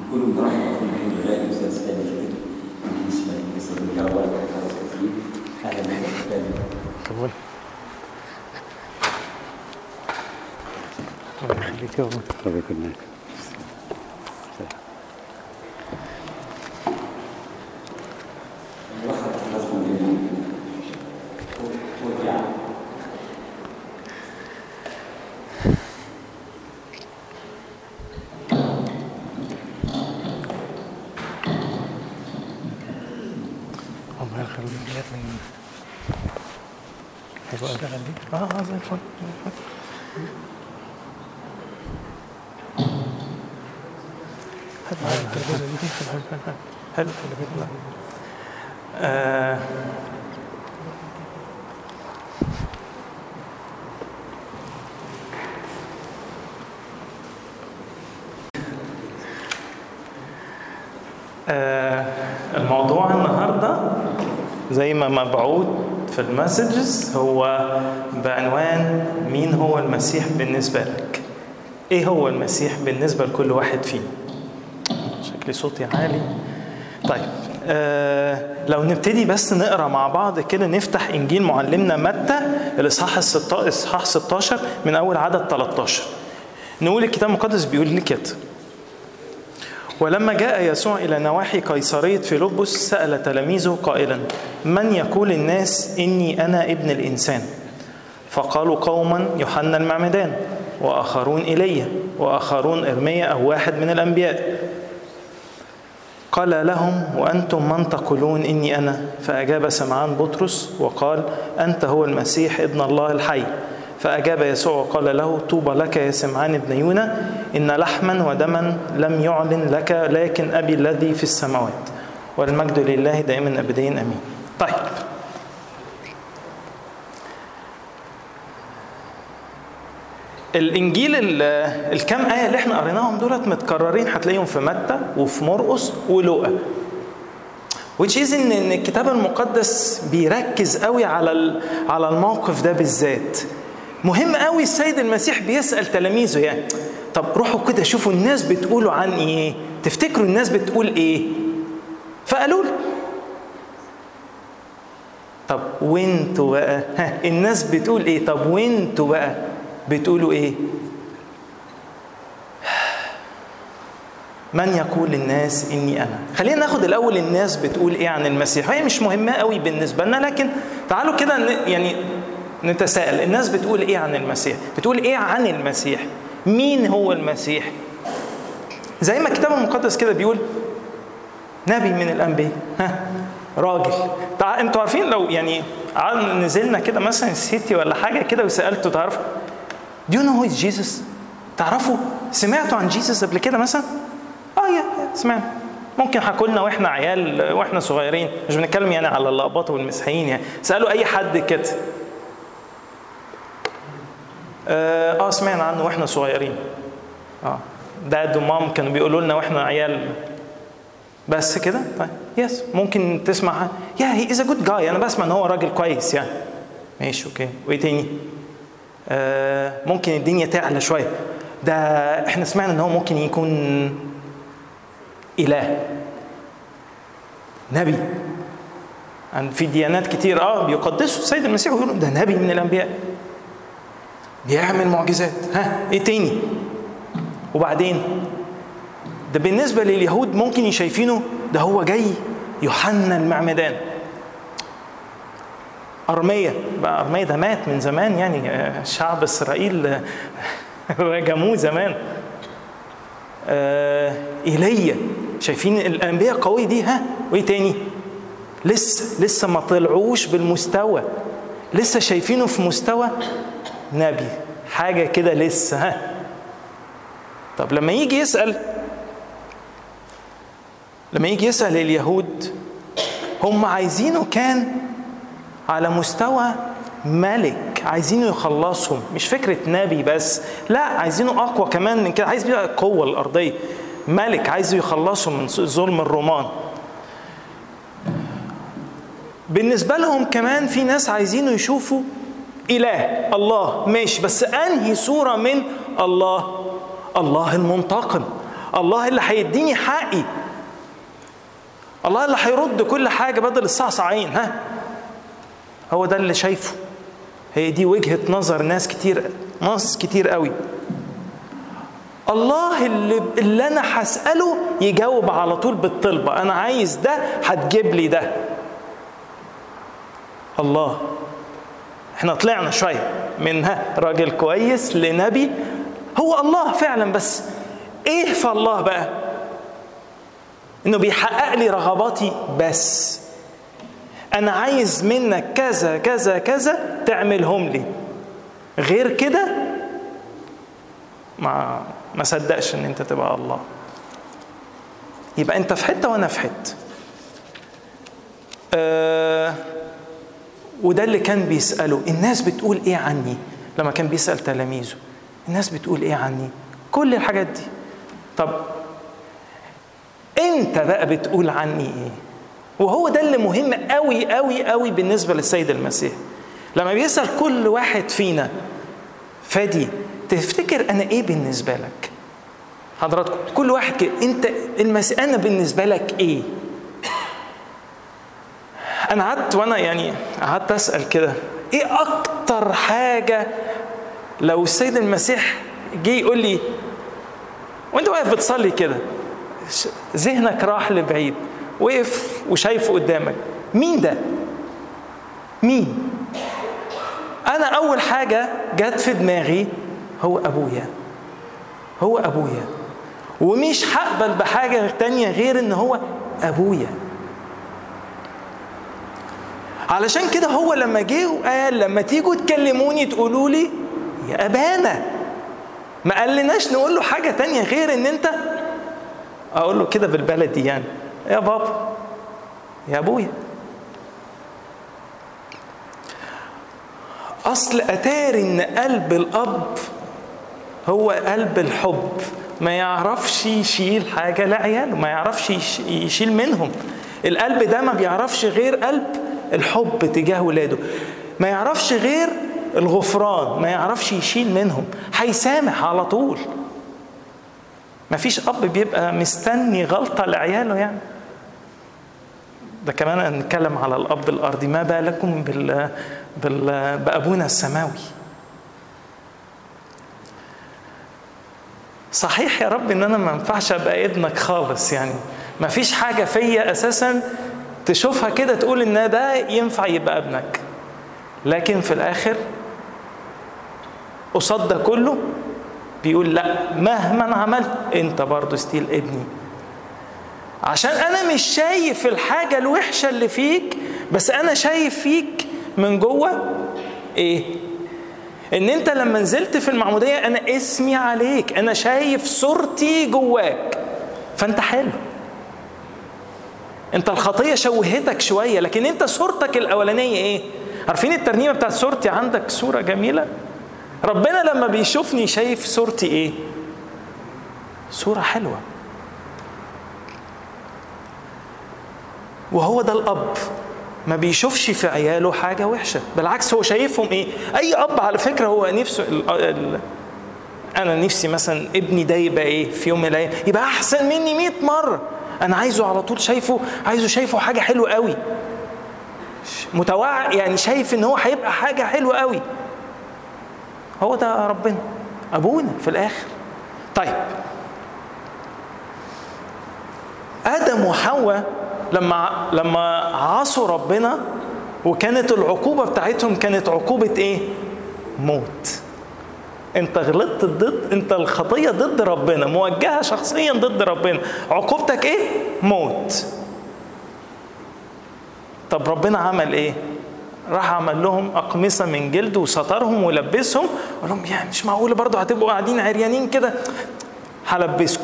كل مرحبا في المكان الغالي استاذ ثاني شكرا يمكن اسمه لسه بالكهرباء خلاص كتير اهلا بك ثاني قبول الله يخليك يا رب ربي يكون معك مرحبا حضراتكم جميعا وديعا الله يخليك من حلو قوي اشتغل دي اه اه زي الفل زي الفل حلو حلو الترابيزه دي حلو حلو حلو حلو حلو حلو حلو آه آه، الموضوع النهارده زي ما مبعوث في المسجز هو بعنوان مين هو المسيح بالنسبة لك؟ ايه هو المسيح بالنسبة لكل واحد فينا؟ شكلي صوتي عالي. طيب آه لو نبتدي بس نقرا مع بعض كده نفتح انجيل معلمنا متى الاصحاح الستة- الاصحاح 16 من اول عدد 13. نقول الكتاب المقدس بيقول لي كده ولما جاء يسوع إلى نواحي قيصرية فيلبس سأل تلاميذه قائلا من يقول الناس إني أنا ابن الإنسان فقالوا قوما يوحنا المعمدان وآخرون إيليا وآخرون إرميا أو واحد من الأنبياء قال لهم وأنتم من تقولون إني أنا فأجاب سمعان بطرس وقال أنت هو المسيح ابن الله الحي فأجاب يسوع وقال له طوبى لك يا سمعان ابن يونا إن لحما ودما لم يعلن لك لكن أبي الذي في السماوات والمجد لله دائما أبديا أمين طيب الانجيل ال- الكام ايه اللي احنا قريناهم دولت متكررين هتلاقيهم في متى وفي مرقس ولوقا which is ان ان الكتاب المقدس بيركز قوي على ال- على الموقف ده بالذات مهم قوي السيد المسيح بيسال تلاميذه يعني طب روحوا كده شوفوا الناس بتقولوا عن ايه تفتكروا الناس بتقول ايه فقالوا له طب وانتوا بقى ها الناس بتقول ايه طب وانتوا بقى بتقولوا ايه من يقول الناس اني انا خلينا ناخد الاول الناس بتقول ايه عن المسيح هي مش مهمه قوي بالنسبه لنا لكن تعالوا كده ن- يعني نتساءل الناس بتقول ايه عن المسيح بتقول ايه عن المسيح مين هو المسيح زي ما الكتاب المقدس كده بيقول نبي من الانبياء ها راجل تع... انتوا عارفين لو يعني عن- نزلنا كده مثلا السيتي ولا حاجه كده وسالته تعرفوا Do you know who is Jesus؟ تعرفوا سمعتوا عن جيسس قبل كده مثلا؟ اه يا يا سمعنا ممكن حكوا لنا واحنا عيال واحنا صغيرين مش بنتكلم يعني على اللقبات والمسيحيين يعني سالوا اي حد كده اه آه، سمعنا عنه واحنا صغيرين اه داد ومام كانوا بيقولوا لنا واحنا عيال بس كده طيب يس ممكن تسمع يا هي از ا جود جاي انا بسمع ان هو راجل كويس يعني ماشي اوكي وايه تاني آه ممكن الدنيا تعلى شويه ده احنا سمعنا ان هو ممكن يكون اله نبي عند في ديانات كتير اه بيقدسوا السيد المسيح ويقولوا ده نبي من الانبياء بيعمل معجزات ها ايه تاني وبعدين ده بالنسبة لليهود ممكن شايفينه ده هو جاي يوحنا المعمدان أرمية بقى أرمية ده مات من زمان يعني آه، شعب إسرائيل آه، رجموه زمان آه، إيليا شايفين الأنبياء القوية دي ها وإيه تاني لسه لسه ما طلعوش بالمستوى لسه شايفينه في مستوى نبي حاجة كده لسه ها طب لما يجي يسأل لما يجي يسأل اليهود هم عايزينه كان على مستوى ملك عايزينه يخلصهم مش فكرة نبي بس لا عايزينه أقوى كمان من كده عايز بقى القوة الأرضية ملك عايزه يخلصهم من ظلم الرومان بالنسبة لهم كمان في ناس عايزينه يشوفوا إله الله ماشي بس أنهي صورة من الله الله المنتقم الله اللي هيديني حقي الله اللي هيرد كل حاجة بدل الصعصعين ها هو ده اللي شايفه هي دي وجهة نظر ناس كتير ناس كتير قوي الله اللي, اللي انا هسأله يجاوب على طول بالطلبة انا عايز ده هتجيب لي ده الله احنا طلعنا شوية من ها راجل كويس لنبي هو الله فعلا بس ايه في الله بقى انه بيحقق لي رغباتي بس انا عايز منك كذا كذا كذا تعملهم لي غير كده ما ما صدقش ان انت تبقى الله يبقى انت في حته وانا في حته آه وده اللي كان بيساله الناس بتقول ايه عني لما كان بيسال تلاميذه الناس بتقول ايه عني كل الحاجات دي طب انت بقى بتقول عني ايه وهو ده اللي مهم قوي قوي قوي بالنسبه للسيد المسيح لما بيسال كل واحد فينا فادي تفتكر انا ايه بالنسبه لك حضراتكم كل واحد كده انت المسيح انا بالنسبه لك ايه انا قعدت وانا يعني قعدت اسال كده ايه اكتر حاجه لو السيد المسيح جه يقول لي وانت واقف بتصلي كده ذهنك راح لبعيد وقف وشايفه قدامك مين ده مين انا اول حاجه جت في دماغي هو ابويا هو ابويا ومش هقبل بحاجه تانية غير ان هو ابويا علشان كده هو لما جه وقال لما تيجوا تكلموني تقولوا لي يا ابانا ما قالناش نقول له حاجه تانية غير ان انت اقول له كده بالبلدي يعني يا بابا يا ابويا اصل اتاري ان قلب الاب هو قلب الحب ما يعرفش يشيل حاجه لعياله ما يعرفش يشيل منهم القلب ده ما بيعرفش غير قلب الحب تجاه ولاده ما يعرفش غير الغفران ما يعرفش يشيل منهم هيسامح على طول ما فيش اب بيبقى مستني غلطه لعياله يعني ده كمان هنتكلم على الاب الارضي ما بالكم بال... بال... بابونا السماوي صحيح يا رب ان انا ما ينفعش ابقى ابنك خالص يعني ما فيش حاجه فيا اساسا تشوفها كده تقول ان ده ينفع يبقى ابنك لكن في الاخر قصاد ده كله بيقول لا مهما عملت انت برضه ستيل ابني عشان انا مش شايف الحاجه الوحشه اللي فيك بس انا شايف فيك من جوه ايه ان انت لما نزلت في المعموديه انا اسمي عليك انا شايف صورتي جواك فانت حلو انت الخطيه شوهتك شويه لكن انت صورتك الاولانيه ايه عارفين الترنيمه بتاعت صورتي عندك صوره جميله ربنا لما بيشوفني شايف صورتي ايه صوره حلوه وهو ده الاب ما بيشوفش في عياله حاجه وحشه بالعكس هو شايفهم ايه اي اب على فكره هو نفسه ال ال انا نفسي مثلا ابني ده يبقى ايه في يوم من الايام يبقى احسن مني 100 مره انا عايزه على طول شايفه عايزه شايفه حاجه حلوه قوي متوعى يعني شايف ان هو هيبقى حاجه حلوه قوي هو ده ربنا ابونا في الاخر طيب ادم وحواء لما لما عصوا ربنا وكانت العقوبه بتاعتهم كانت عقوبه ايه موت انت غلطت ضد انت الخطيه ضد ربنا موجهه شخصيا ضد ربنا عقوبتك ايه موت طب ربنا عمل ايه راح عمل لهم أقمصة من جلد وسترهم ولبسهم وقال لهم يعني مش معقول برضه هتبقوا قاعدين عريانين كده هلبسكم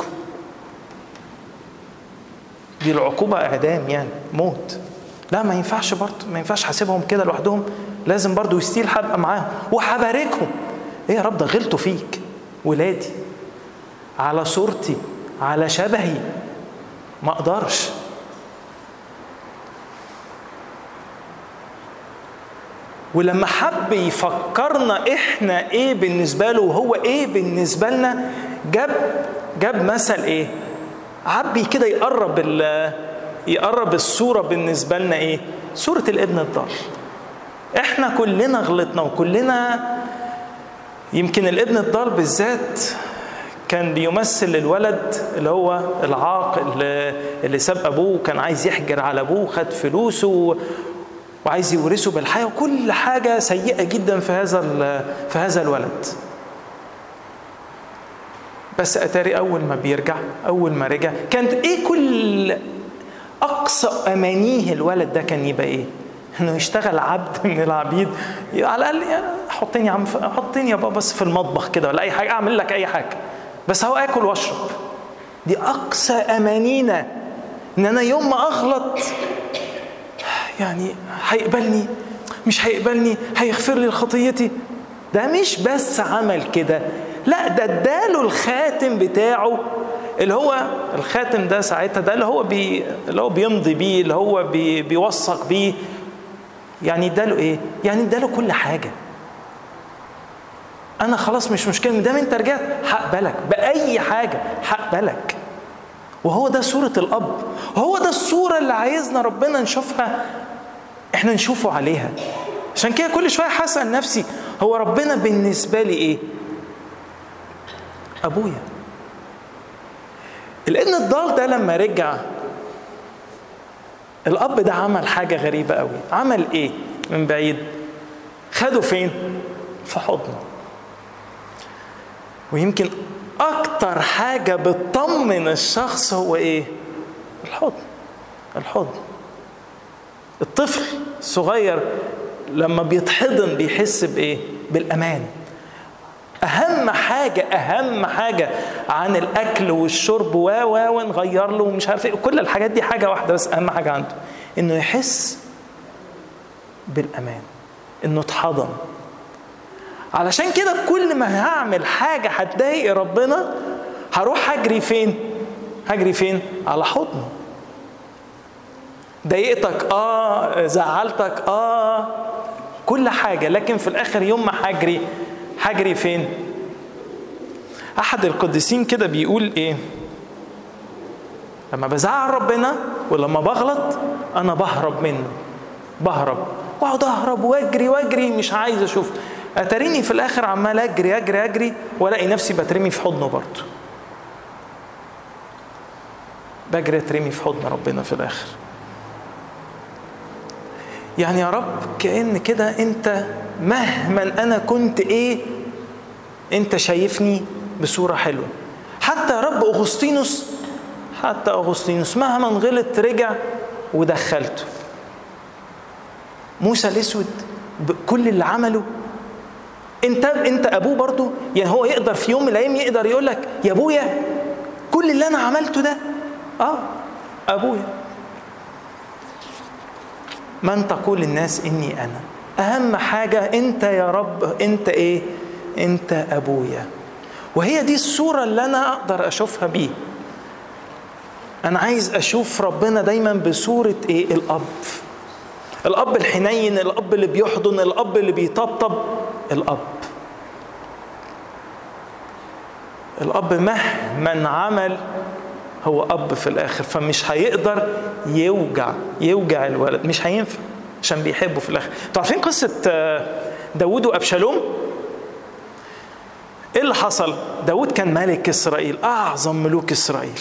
دي العقوبة إعدام يعني موت لا ما ينفعش برضه ما ينفعش حاسبهم كده لوحدهم لازم برضه يستيل هبقى معاهم وهباركهم ايه يا رب ده غلطوا فيك ولادي على صورتي على شبهي ما اقدرش ولما حب يفكرنا احنا ايه بالنسبه له وهو ايه بالنسبه لنا جاب جاب مثل ايه عبي كده يقرب يقرب الصوره بالنسبه لنا ايه صوره الابن الضال احنا كلنا غلطنا وكلنا يمكن الابن الضال بالذات كان بيمثل الولد اللي هو العاق اللي, اللي ساب ابوه وكان عايز يحجر على ابوه وخد فلوسه وعايز يورثه بالحياه وكل حاجه سيئه جدا في هذا في هذا الولد بس اتاري اول ما بيرجع اول ما رجع كانت ايه كل اقصى امانيه الولد ده كان يبقى ايه انه يشتغل عبد من العبيد على الاقل يعني حطني يا عم حطني يا بابا بس في المطبخ كده ولا اي حاجه اعمل لك اي حاجه بس هو اكل واشرب دي اقصى امانينا ان انا يوم ما اغلط يعني هيقبلني مش هيقبلني هيغفر لي خطيتي ده مش بس عمل كده لا ده اداله الخاتم بتاعه اللي هو الخاتم ده ساعتها ده اللي هو بي اللي هو بيمضي بيه اللي هو بي بيوثق بيه يعني اداله ايه؟ يعني اداله كل حاجه انا خلاص مش مشكله ما دام انت رجعت هقبلك باي حاجه هقبلك وهو ده صوره الاب هو ده الصوره اللي عايزنا ربنا نشوفها احنا نشوفه عليها عشان كده كل شويه هسال نفسي هو ربنا بالنسبه لي ايه ابويا الابن الضال ده لما رجع الاب ده عمل حاجه غريبه قوي عمل ايه من بعيد خده فين في حضنه ويمكن اكتر حاجه بتطمن الشخص هو ايه الحضن الحضن الطفل الصغير لما بيتحضن بيحس بايه بالامان اهم حاجه اهم حاجه عن الاكل والشرب و و ونغير له ومش عارف ايه كل الحاجات دي حاجه واحده بس اهم حاجه عنده انه يحس بالامان انه اتحضن علشان كده كل ما هعمل حاجه هتضايق ربنا هروح اجري فين هجري فين على حضنه ضايقتك اه زعلتك اه كل حاجه لكن في الاخر يوم ما هجري هجري فين احد القديسين كده بيقول ايه لما بزعل ربنا ولما بغلط انا بهرب منه بهرب واقعد اهرب واجري واجري مش عايز اشوف اتريني في الاخر عمال اجري اجري اجري والاقي نفسي بترمي في حضنه برضه بجري اترمي في حضن ربنا في الاخر يعني يا رب كأن كده انت مهما انا كنت ايه انت شايفني بصورة حلوة حتى يا رب اغسطينوس حتى اغسطينوس مهما غلط رجع ودخلته موسى الاسود بكل اللي عمله انت انت ابوه برضه يعني هو يقدر في يوم من الايام يقدر يقول لك يا ابويا كل اللي انا عملته ده اه ابويا من تقول الناس اني انا اهم حاجه انت يا رب انت ايه انت ابويا وهي دي الصوره اللي انا اقدر اشوفها بيه انا عايز اشوف ربنا دايما بصوره ايه الاب الاب الحنين الاب اللي بيحضن الاب اللي بيطبطب الاب الاب مهما عمل هو اب في الاخر فمش هيقدر يوجع يوجع الولد مش هينفع عشان بيحبه في الاخر انتوا عارفين قصه داوود وابشالوم ايه اللي حصل داوود كان ملك اسرائيل اعظم ملوك اسرائيل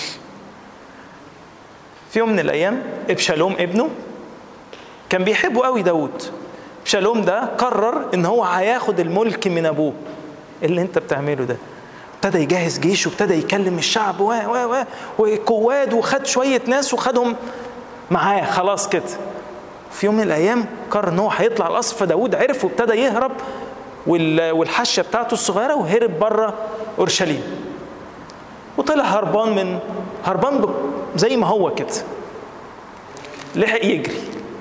في يوم من الايام ابشالوم ابنه كان بيحبه قوي داوود ابشالوم ده قرر ان هو هياخد الملك من ابوه اللي انت بتعمله ده ابتدى يجهز جيش وابتدى يكلم الشعب و و و وقواد وخد شويه ناس وخدهم معاه خلاص كده في يوم من الايام قرر ان هو هيطلع القصر فداود عرف وابتدى يهرب والحشه بتاعته الصغيره وهرب بره اورشليم وطلع هربان من هربان زي ما هو كده لحق يجري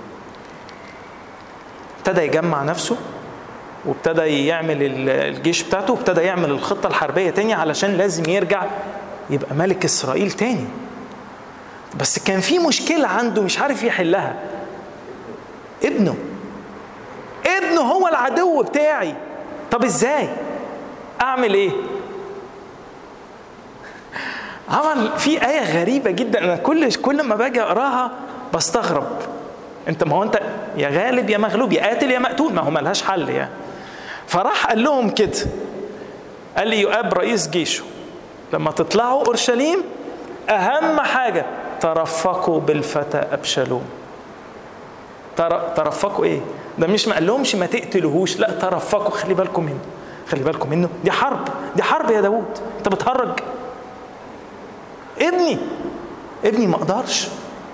ابتدى يجمع نفسه وابتدى يعمل الجيش بتاعته وابتدى يعمل الخطه الحربيه تاني علشان لازم يرجع يبقى ملك اسرائيل تاني بس كان في مشكله عنده مش عارف يحلها ابنه ابنه هو العدو بتاعي طب ازاي اعمل ايه عمل في آية غريبة جدا أنا كل كل ما باجي أقراها بستغرب أنت ما هو أنت يا غالب يا مغلوب يا قاتل يا مقتول ما هو ملهاش حل يعني فراح قال لهم كده قال لي يؤاب رئيس جيشه لما تطلعوا أورشليم أهم حاجة ترفقوا بالفتى أبشالوم ترفقوا إيه؟ ده مش ما قالهمش ما تقتلوهوش لا ترفقوا خلي بالكم منه خلي بالكم منه دي حرب دي حرب يا داوود انت بتهرج ابني ابني ما اقدرش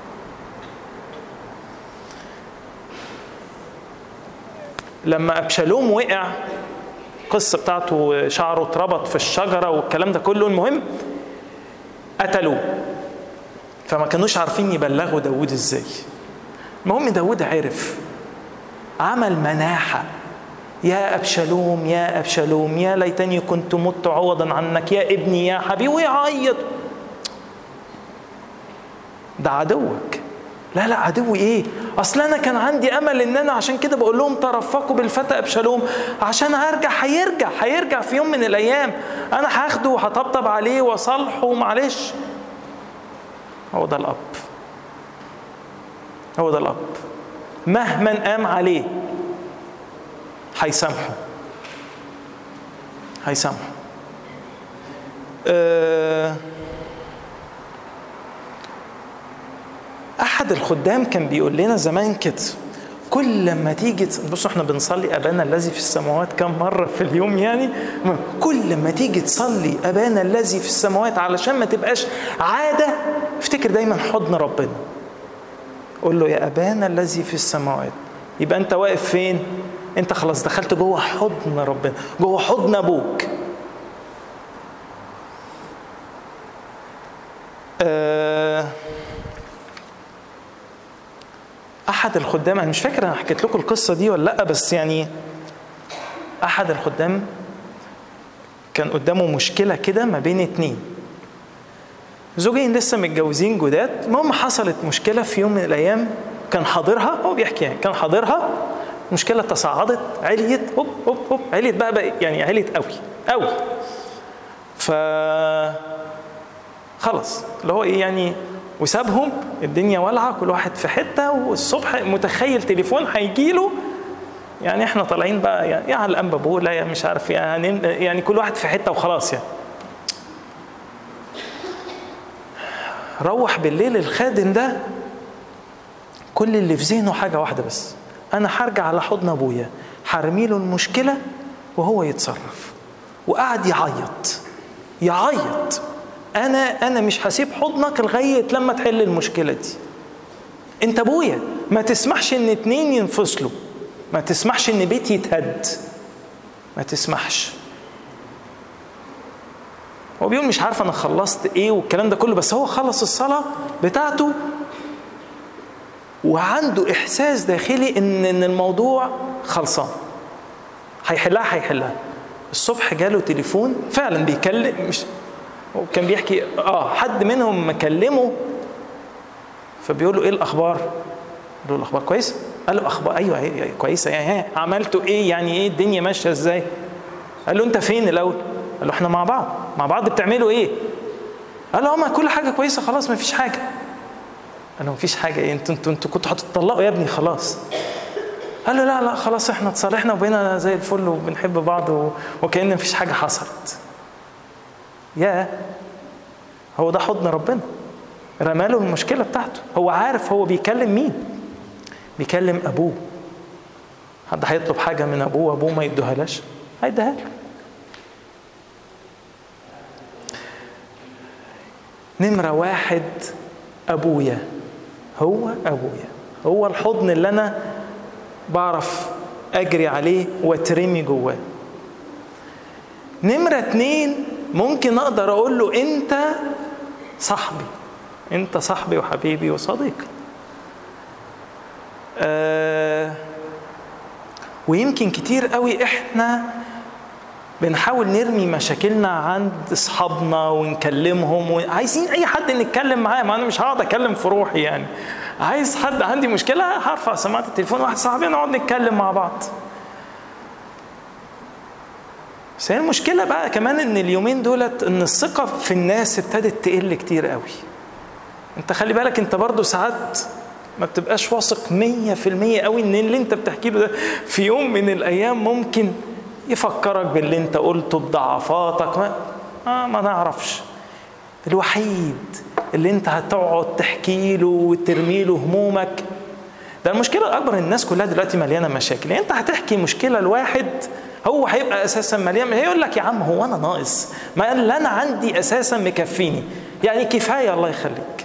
لما ابشالوم وقع القصه بتاعته شعره اتربط في الشجره والكلام ده كله المهم قتلوه فما كانوش عارفين يبلغوا داوود ازاي المهم داوود عرف عمل مناحه يا أبشالوم يا أبشالوم يا ليتني كنت مت عوضا عنك يا ابني يا حبيبي ويعيط ده عدوك لا لا عدوي ايه اصل انا كان عندي امل ان انا عشان كده بقول لهم ترفقوا بالفتى ابشالوم عشان هرجع هيرجع هيرجع في يوم من الايام انا هاخده وهطبطب عليه واصالحه معلش هو ده الاب هو ده الاب مهما قام عليه هيسامحه هيسامحه أه احد الخدام كان بيقول لنا زمان كده كل لما تيجي بصوا احنا بنصلي ابانا الذي في السماوات كم مره في اليوم يعني كل لما تيجي تصلي ابانا الذي في السماوات علشان ما تبقاش عاده افتكر دايما حضن ربنا قول له يا ابانا الذي في السماوات يبقى انت واقف فين انت خلاص دخلت جوه حضن ربنا جوه حضن ابوك أه احد الخدام انا مش فاكر انا حكيت لكم القصه دي ولا لا بس يعني احد الخدام كان قدامه مشكله كده ما بين اتنين زوجين لسه متجوزين جداد المهم حصلت مشكله في يوم من الايام كان حاضرها هو بيحكي يعني كان حاضرها مشكله تصاعدت عليت هوب هوب هوب عليت بقى, بقى يعني عليت قوي قوي ف خلاص اللي هو ايه يعني وسابهم الدنيا والعه كل واحد في حته والصبح متخيل تليفون هيجي له يعني احنا طالعين بقى يعني يا على الانبابولا يا مش عارف يعني يعني كل واحد في حته وخلاص يعني روح بالليل الخادم ده كل اللي في ذهنه حاجه واحده بس انا هرجع على حضن ابويا هرمي له المشكله وهو يتصرف وقعد يعيط يعيط انا انا مش هسيب حضنك لغايه لما تحل المشكله دي انت ابويا ما تسمحش ان اتنين ينفصلوا ما تسمحش ان بيت يتهد ما تسمحش هو بيقول مش عارف انا خلصت ايه والكلام ده كله بس هو خلص الصلاه بتاعته وعنده احساس داخلي ان ان الموضوع خلصان هيحلها هيحلها الصبح جاله تليفون فعلا بيكلم مش وكان بيحكي اه حد منهم مكلمه فبيقول له ايه الاخبار؟ قال له الاخبار كويسه؟ قال له اخبار ايوه هي كويسه يعني ها عملتوا ايه يعني ايه الدنيا ماشيه ازاي؟ قال له انت فين الاول؟ قال له احنا مع بعض مع بعض بتعملوا ايه؟ قال له ما كل حاجه كويسه خلاص ما فيش حاجه قال له ما فيش حاجه ايه انتوا انتوا انتوا كنتوا هتطلقوا يا ابني خلاص قال له لا لا خلاص احنا اتصالحنا وبقينا زي الفل وبنحب بعض و... وكأن مفيش حاجه حصلت يا هو ده حضن ربنا رماله المشكله بتاعته هو عارف هو بيكلم مين بيكلم ابوه حد هيطلب حاجه من ابوه ابوه ما يدوهالاش هيديها له نمرة واحد أبويا هو أبويا هو الحضن اللي أنا بعرف أجري عليه واترمي جواه نمرة اتنين ممكن اقدر اقول له انت صاحبي انت صاحبي وحبيبي وصديقي آه ويمكن كتير قوي احنا بنحاول نرمي مشاكلنا عند اصحابنا ونكلمهم وعايزين اي حد نتكلم معاه ما انا مش هقعد اتكلم في روحي يعني عايز حد عندي مشكله هرفع سماعه التليفون واحد صاحبي نقعد نتكلم مع بعض بس هي المشكله بقى كمان ان اليومين دولت ان الثقه في الناس ابتدت تقل كتير قوي انت خلي بالك انت برضو ساعات ما بتبقاش واثق مية في المية قوي ان اللي انت بتحكيه ده في يوم من الايام ممكن يفكرك باللي انت قلته بضعفاتك ما, آه ما نعرفش الوحيد اللي انت هتقعد تحكي له وترمي له همومك ده المشكله الاكبر ان الناس كلها دلوقتي مليانه مشاكل يعني انت هتحكي مشكله لواحد هو هيبقى اساسا مليان هيقول لك يا عم هو انا ناقص ما اللي انا عندي اساسا مكفيني يعني كفايه الله يخليك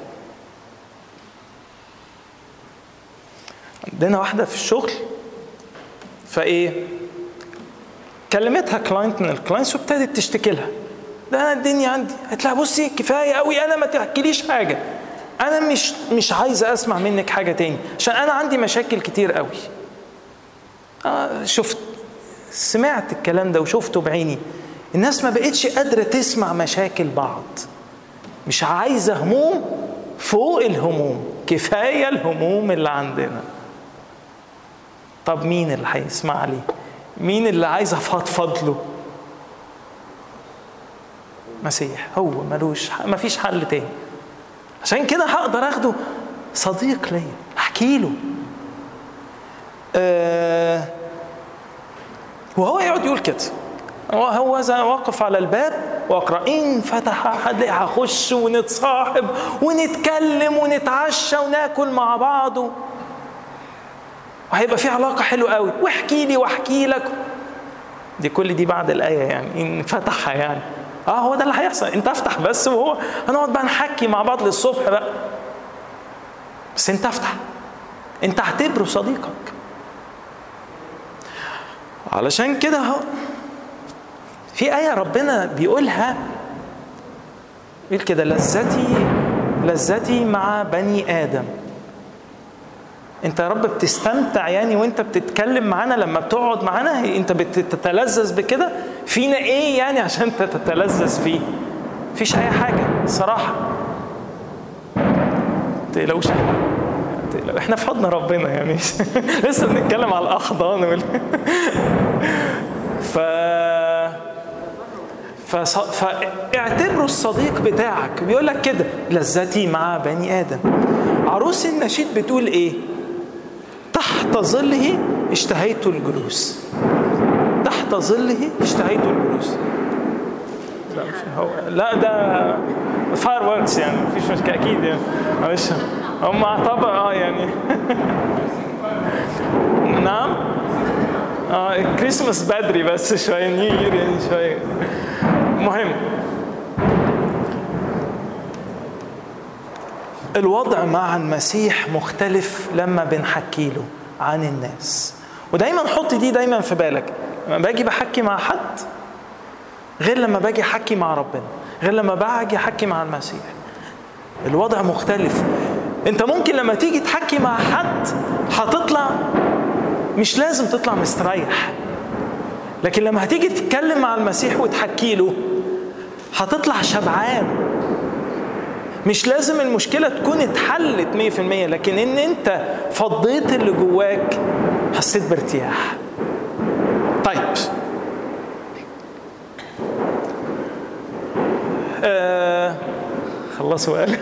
عندنا واحده في الشغل فايه كلمتها كلاينت من الكلاينتس وابتدت تشتكي لها ده انا الدنيا عندي قالت لها بصي كفايه قوي انا ما تحكيليش حاجه انا مش مش عايزه اسمع منك حاجه تاني عشان انا عندي مشاكل كتير قوي آه شفت سمعت الكلام ده وشفته بعيني الناس ما بقتش قادره تسمع مشاكل بعض مش عايزه هموم فوق الهموم كفايه الهموم اللي عندنا طب مين اللي هيسمع لي مين اللي عايز افضفض له مسيح هو ملوش ما فيش حل تاني عشان كده هقدر اخده صديق ليا احكي له أه وهو يقعد يقول كده هو ذا واقف على الباب واقرا ان فتح احد هخش ونتصاحب ونتكلم ونتعشى وناكل مع بعض وهيبقى في علاقه حلوه قوي واحكي لي واحكي لك دي كل دي بعد الايه يعني ان فتحها يعني اه هو ده اللي هيحصل انت افتح بس وهو هنقعد بقى نحكي مع بعض للصبح بقى بس انت افتح انت اعتبره صديقك علشان كده اهو في آية ربنا بيقولها يقول كده لذتي لذتي مع بني آدم انت يا رب بتستمتع يعني وانت بتتكلم معانا لما بتقعد معانا انت بتتلذذ بكده فينا ايه يعني عشان انت تتلذذ فيه مفيش اي حاجه صراحه تقلقوش احنا في حضن ربنا يعني لسه بنتكلم على الاحضان وال... ف فص... فاعتبره الصديق بتاعك بيقول لك كده لذتي مع بني ادم عروس النشيد بتقول ايه تحت ظله اشتهيت الجلوس تحت ظله اشتهيت الجلوس لا هو لا ده فاير ووركس يعني مفيش مشكله اكيد يعني معلش هم طبعا اه يعني نعم اه كريسماس بدري بس شويه نيو يير يعني شويه مهم الوضع مع المسيح مختلف لما بنحكي له عن الناس ودايما حط دي دايما في بالك لما باجي بحكي مع حد غير لما باجي احكي مع ربنا غير لما باجي احكي مع المسيح الوضع مختلف انت ممكن لما تيجي تحكي مع حد هتطلع مش لازم تطلع مستريح لكن لما هتيجي تتكلم مع المسيح وتحكي له هتطلع شبعان مش لازم المشكلة تكون اتحلت 100% لكن ان انت فضيت اللي جواك حسيت بارتياح طيب آه خلصوا قال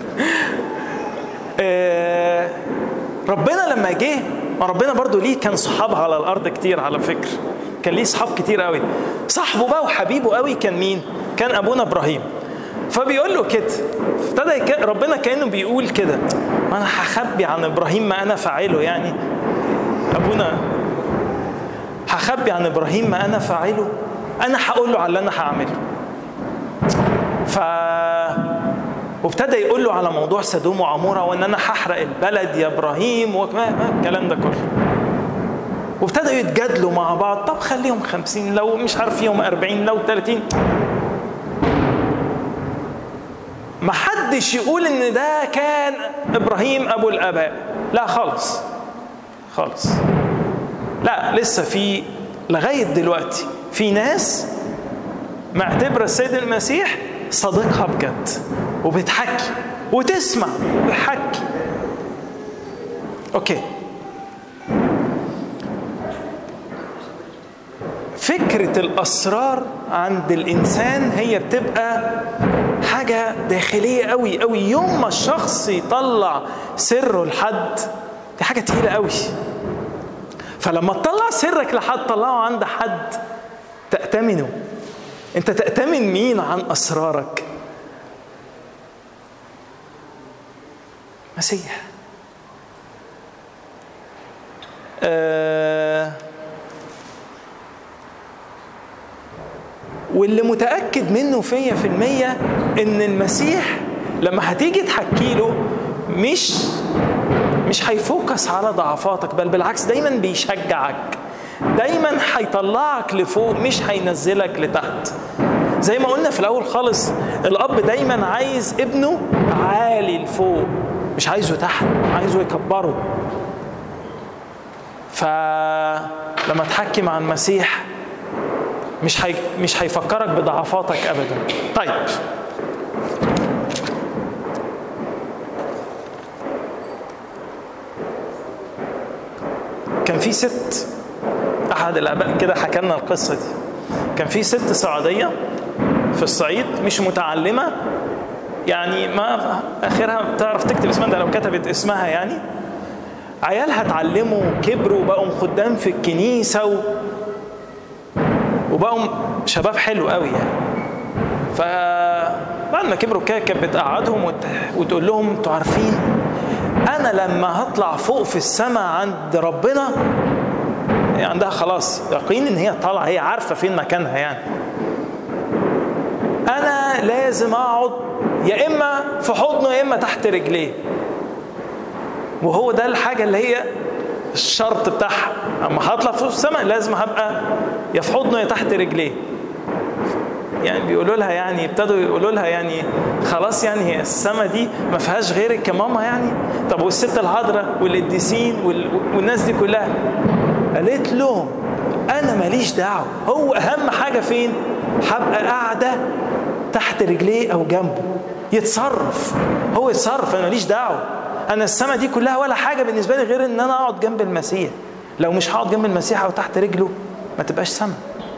آه ربنا لما جه ما ربنا برضو ليه كان صحاب على الارض كتير على فكره كان ليه صحاب كتير قوي صاحبه بقى وحبيبه قوي كان مين كان ابونا ابراهيم فبيقول له كده ابتدى ربنا كانه بيقول كده ما انا هخبي عن ابراهيم ما انا فاعله يعني ابونا هخبي عن ابراهيم ما انا فاعله انا هقول له على اللي انا هعمله ف وابتدى يقول له على موضوع سدوم وعموره وان انا هحرق البلد يا ابراهيم والكلام ده كله وابتدوا يتجادلوا مع بعض طب خليهم خمسين لو مش عارف فيهم أربعين لو ثلاثين ما حدش يقول ان ده كان ابراهيم ابو الاباء لا خالص خالص لا لسه في لغايه دلوقتي في ناس معتبره السيد المسيح صديقها بجد وبتحكي وتسمع وتحكي اوكي فكرة الأسرار عند الإنسان هي بتبقى حاجة داخلية قوي قوي يوم ما الشخص يطلع سره لحد دي حاجة تقيلة قوي فلما تطلع سرك لحد طلعه عند حد تأتمنه انت تأتمن مين عن أسرارك مسيح آه واللي متأكد منه فيا في المية إن المسيح لما هتيجي تحكي له مش مش هيفوكس على ضعفاتك بل بالعكس دايما بيشجعك دايما هيطلعك لفوق مش هينزلك لتحت زي ما قلنا في الاول خالص الاب دايما عايز ابنه عالي لفوق مش عايزه تحت عايزه يكبره فلما تحكي مع المسيح مش هي... مش هيفكرك بضعفاتك ابدا طيب كان في ست احد الاباء كده حكى لنا القصه دي كان في ست سعوديه في الصعيد مش متعلمه يعني ما اخرها بتعرف تكتب اسمها ده لو كتبت اسمها يعني عيالها اتعلموا كبروا وبقوا خدام في الكنيسه و... وبقوا شباب حلو قوي يعني فبعد ما كبروا كده كانت بتقعدهم وت... وتقول لهم انتوا عارفين انا لما هطلع فوق في السماء عند ربنا عندها خلاص يقين ان هي طالعه هي عارفه فين مكانها يعني انا لازم اقعد يا اما في حضنه يا اما تحت رجليه وهو ده الحاجه اللي هي الشرط بتاعها اما هطلع فوق السماء لازم هبقى يا في حضنه يا تحت رجليه يعني بيقولوا لها يعني ابتدوا يقولوا لها يعني خلاص يعني هي السما دي ما فيهاش غيرك يا ماما يعني طب والست العذراء والقديسين والناس دي كلها قالت لهم انا ماليش دعوه هو اهم حاجه فين هبقى قاعده تحت رجليه او جنبه يتصرف هو يتصرف انا ماليش دعوه انا السما دي كلها ولا حاجه بالنسبه لي غير ان انا اقعد جنب المسيح لو مش هقعد جنب المسيح او تحت رجله ما تبقاش سما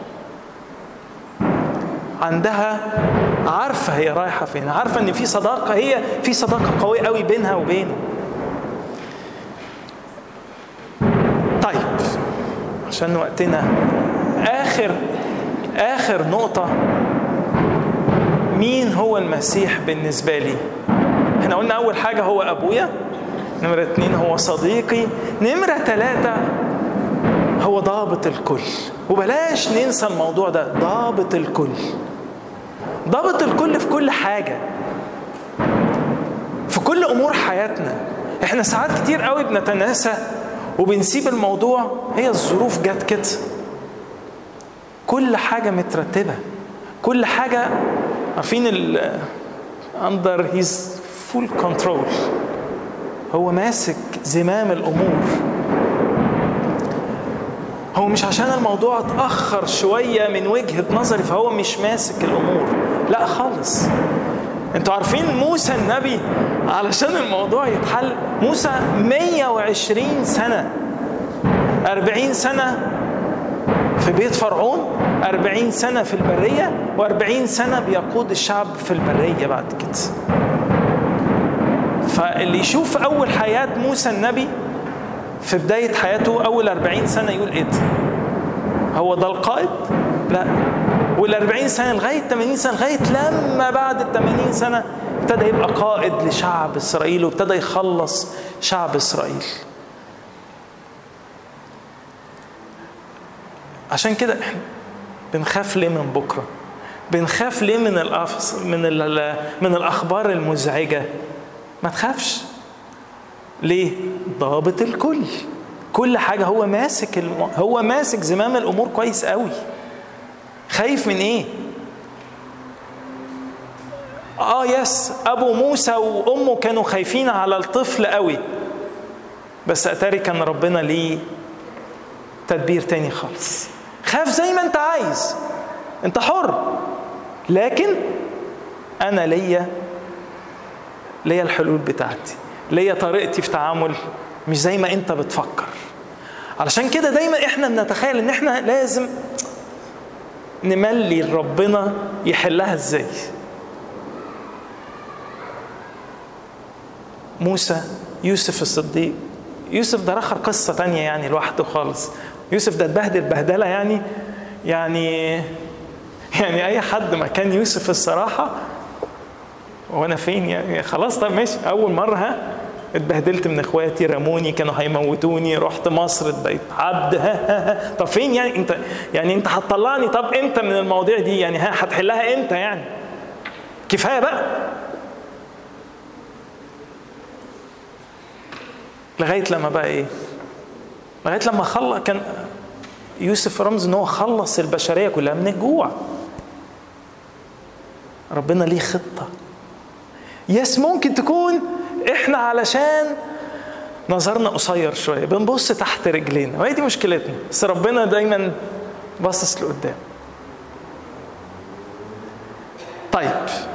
عندها عارفه هي رايحه فين عارفه ان في صداقه هي في صداقه قويه قوي بينها وبينه طيب عشان وقتنا اخر اخر نقطه مين هو المسيح بالنسبه لي احنا قلنا اول حاجه هو ابويا نمره اتنين هو صديقي نمره ثلاثه هو ضابط الكل وبلاش ننسى الموضوع ده ضابط الكل ضابط الكل في كل حاجه في كل امور حياتنا احنا ساعات كتير قوي بنتناسى وبنسيب الموضوع هي الظروف جت كده كل حاجه مترتبه كل حاجه عارفين ال اندر هيز فول كنترول هو ماسك زمام الامور هو مش عشان الموضوع اتأخر شوية من وجهة نظري فهو مش ماسك الأمور لا خالص انتوا عارفين موسى النبي علشان الموضوع يتحل موسى 120 سنة 40 سنة في بيت فرعون 40 سنة في البرية و40 سنة بيقود الشعب في البرية بعد كده فاللي يشوف أول حياة موسى النبي في بداية حياته أول 40 سنة يقول إيه ده؟ هو ده القائد؟ لا وال 40 سنة لغاية 80 سنة لغاية لما بعد ال 80 سنة ابتدى يبقى قائد لشعب إسرائيل وابتدى يخلص شعب إسرائيل عشان كده احنا بنخاف ليه من بكره بنخاف ليه من الأفص من ال من الاخبار المزعجه ما تخافش ليه ضابط الكل كل حاجه هو ماسك الم... هو ماسك زمام الامور كويس قوي خايف من ايه اه يس ابو موسى وامه كانوا خايفين على الطفل قوي بس اتاري كان ربنا ليه تدبير تاني خالص خاف زي ما انت عايز انت حر لكن انا ليا ليا الحلول بتاعتي ليا طريقتي في تعامل مش زي ما انت بتفكر علشان كده دايما احنا بنتخيل ان احنا لازم نملي ربنا يحلها ازاي موسى يوسف الصديق يوسف ده رخر قصة تانية يعني لوحده خالص يوسف ده اتبهدل بهدلة يعني يعني يعني أي حد مكان يوسف الصراحة وأنا فين يعني خلاص طب ماشي أول مرة ها اتبهدلت من اخواتي رموني كانوا هيموتوني رحت مصر بقيت عبد ها ها ها طب فين يعني انت يعني انت هتطلعني طب امتى من المواضيع دي يعني ها هتحلها امتى يعني كفايه بقى لغايه لما بقى ايه لغايه لما خلص كان يوسف رمز ان هو خلص البشريه كلها من الجوع ربنا ليه خطه يس ممكن تكون احنا علشان نظرنا قصير شويه بنبص تحت رجلينا وهي دي مشكلتنا بس ربنا دايما باصص لقدام طيب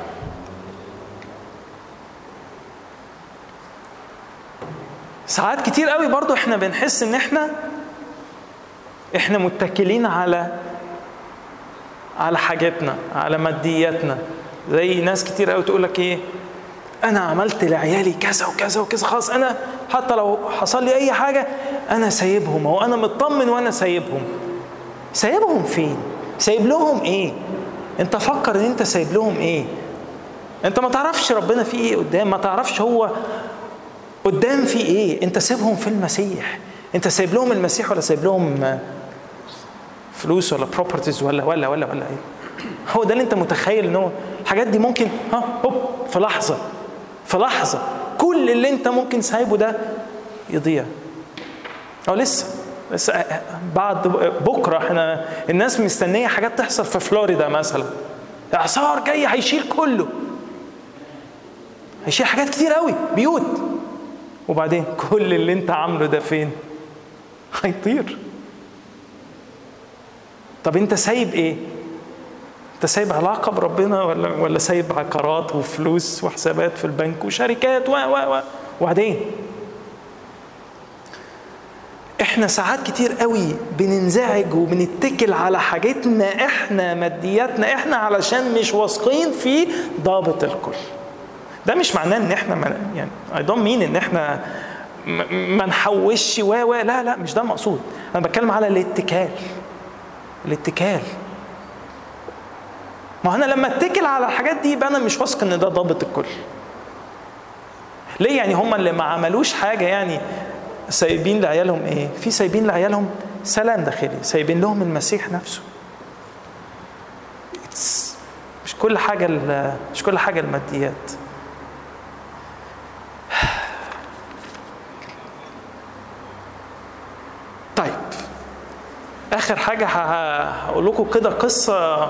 ساعات كتير قوي برضو احنا بنحس ان احنا احنا متكلين على على حاجاتنا على مادياتنا زي ناس كتير قوي تقول لك ايه انا عملت لعيالي كذا وكذا وكذا خلاص انا حتى لو حصل لي اي حاجه انا سايبهم او انا مطمن وانا سايبهم سايبهم فين سايب لهم ايه انت فكر ان انت سايب لهم ايه انت ما تعرفش ربنا فيه ايه قدام ما تعرفش هو قدام في ايه انت سيبهم في المسيح انت سايب لهم المسيح ولا سايب لهم فلوس ولا بروبرتيز ولا ولا ولا ولا ايه هو ده اللي انت متخيل ان هو الحاجات دي ممكن ها هوب في لحظه في لحظه كل اللي انت ممكن سايبه ده يضيع او لسه لسه بعد بكره احنا الناس مستنيه حاجات تحصل في فلوريدا مثلا اعصار جاي هيشيل كله هيشيل حاجات كتير قوي بيوت وبعدين كل اللي انت عامله ده فين هيطير طب انت سايب ايه انت سايب علاقه بربنا ولا ولا سايب عقارات وفلوس وحسابات في البنك وشركات و و و وبعدين احنا ساعات كتير قوي بننزعج وبنتكل على حاجتنا احنا مادياتنا احنا علشان مش واثقين في ضابط الكل ده مش معناه ان احنا ما يعني اي دونت مين ان احنا ما نحوش و و لا لا مش ده المقصود انا بتكلم على الاتكال الاتكال ما انا لما اتكل على الحاجات دي يبقى انا مش واثق ان ده ضابط الكل ليه يعني هم اللي ما عملوش حاجه يعني سايبين لعيالهم ايه في سايبين لعيالهم سلام داخلي سايبين لهم المسيح نفسه It's مش كل حاجه مش كل حاجه الماديات طيب اخر حاجه هقول لكم كده قصه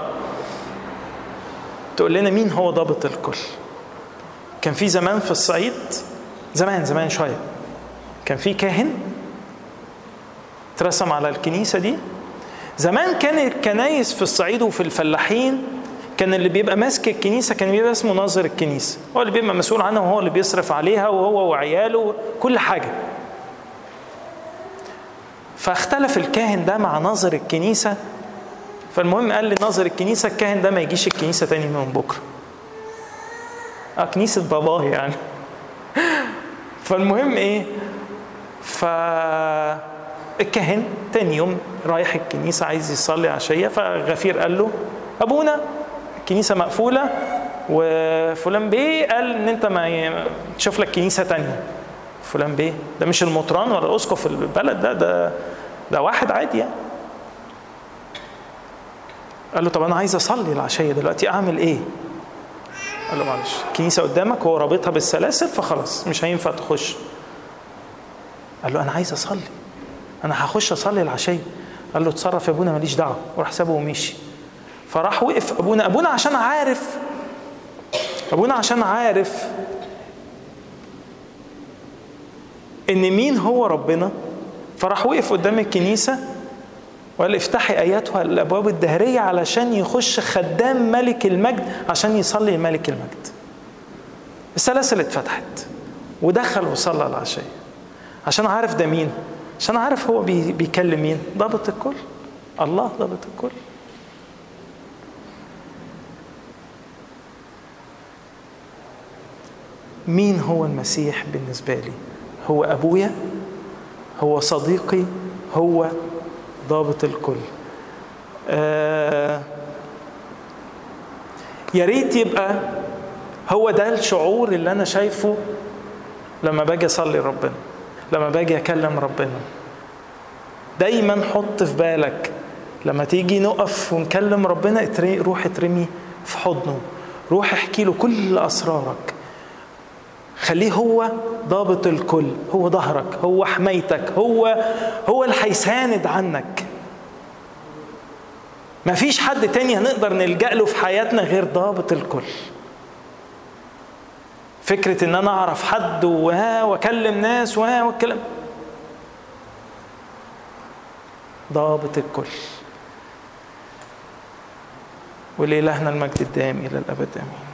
تقول لنا مين هو ضابط الكل كان في زمان في الصعيد زمان زمان شويه كان في كاهن اترسم على الكنيسه دي زمان كان الكنايس في الصعيد وفي الفلاحين كان اللي بيبقى ماسك الكنيسه كان بيبقى اسمه ناظر الكنيسه هو اللي بيبقى مسؤول عنها وهو اللي بيصرف عليها وهو وعياله كل حاجه فاختلف الكاهن ده مع ناظر الكنيسه فالمهم قال لناظر الكنيسه الكاهن ده ما يجيش الكنيسه تاني من بكره اه كنيسه باباه يعني فالمهم ايه ف الكاهن تاني يوم رايح الكنيسة عايز يصلي عشية فغفير قال له أبونا الكنيسة مقفولة وفلان بيه قال إن أنت ما تشوف لك كنيسة تانية فلان بيه ده مش المطران ولا الأسقف البلد ده ده ده واحد عادي يعني قال له طب أنا عايز أصلي العشية دلوقتي أعمل إيه؟ قال له معلش الكنيسة قدامك هو رابطها بالسلاسل فخلاص مش هينفع تخش قال له أنا عايز أصلي أنا هخش أصلي العشية قال له اتصرف يا أبونا ماليش دعوة وراح سابه ومشي فراح وقف أبونا أبونا عشان عارف أبونا عشان عارف إن مين هو ربنا فراح وقف قدام الكنيسة وقال افتحي اياتها الابواب الدهريه علشان يخش خدام ملك المجد عشان يصلي ملك المجد السلاسل اتفتحت ودخل وصلى العشيه عشان عارف ده مين عشان عارف هو بي بيكلم مين ضابط الكل الله ضابط الكل مين هو المسيح بالنسبة لي هو أبويا هو صديقي هو ضابط الكل آه يا ريت يبقى هو ده الشعور اللي انا شايفه لما باجي اصلي ربنا لما باجي اكلم ربنا دايما حط في بالك لما تيجي نقف ونكلم ربنا اتري روح اترمي في حضنه روح احكي له كل اسرارك خليه هو ضابط الكل هو ظهرك هو حمايتك هو هو اللي هيساند عنك ما فيش حد تاني هنقدر نلجأ له في حياتنا غير ضابط الكل فكرة ان انا اعرف حد وها واكلم ناس وها والكلام ضابط الكل ولإلهنا المجد الدائم إلى الأبد آمين